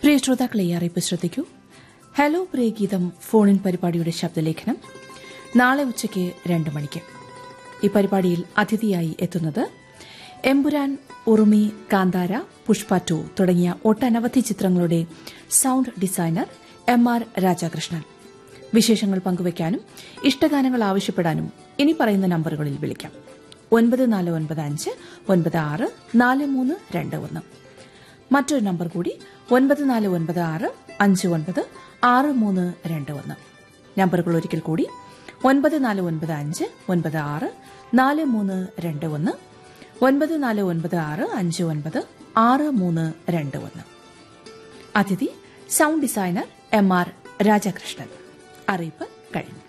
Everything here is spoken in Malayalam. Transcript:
പ്രിയ ശ്രോതാക്കളെ ഈ അറിയിപ്പ് ശ്രദ്ധിക്കൂ ഹലോ പ്രിയ ഗീതം ഫോണിൻ പരിപാടിയുടെ ശബ്ദലേഖനം നാളെ ഉച്ചയ്ക്ക് രണ്ട് മണിക്ക് ഈ പരിപാടിയിൽ അതിഥിയായി എത്തുന്നത് എമ്പുരാൻ ഉറുമി കാന്താര പുഷ്പ ടു തുടങ്ങിയ ഒട്ടനവധി ചിത്രങ്ങളുടെ sound designer M R Radhakrishnan വിശേഷങ്ങൾ പങ്കുവയ്ക്കാനും ഇഷ്ടഗാനങ്ങൾ ആവശ്യപ്പെടാനും ഇനി പറയുന്ന നമ്പറുകളിൽ വിളിക്കാം ഒൻപത് നാല് ഒൻപത് അഞ്ച് ഒൻപത് ആറ് നാല് മൂന്ന് രണ്ട് ഒന്ന് മറ്റൊരു നമ്പർ കൂടി ഒൻപത് നാല് ഒൻപത് ആറ് അഞ്ച് ഒൻപത് ആറ് മൂന്ന് രണ്ട് ഒന്ന് നമ്പറുകൾ ഒരിക്കൽ കൂടി ഒൻപത് നാല് ഒൻപത് അഞ്ച് ഒൻപത് ആറ് നാല് മൂന്ന് രണ്ട് ഒന്ന് ഒൻപത് നാല് ഒൻപത് ആറ് അഞ്ച് ഒൻപത് ആറ് മൂന്ന് രണ്ട് ഒന്ന് അതിഥി sound designer M R Rajakrishnan അറിയിപ്പ് കഴിഞ്ഞു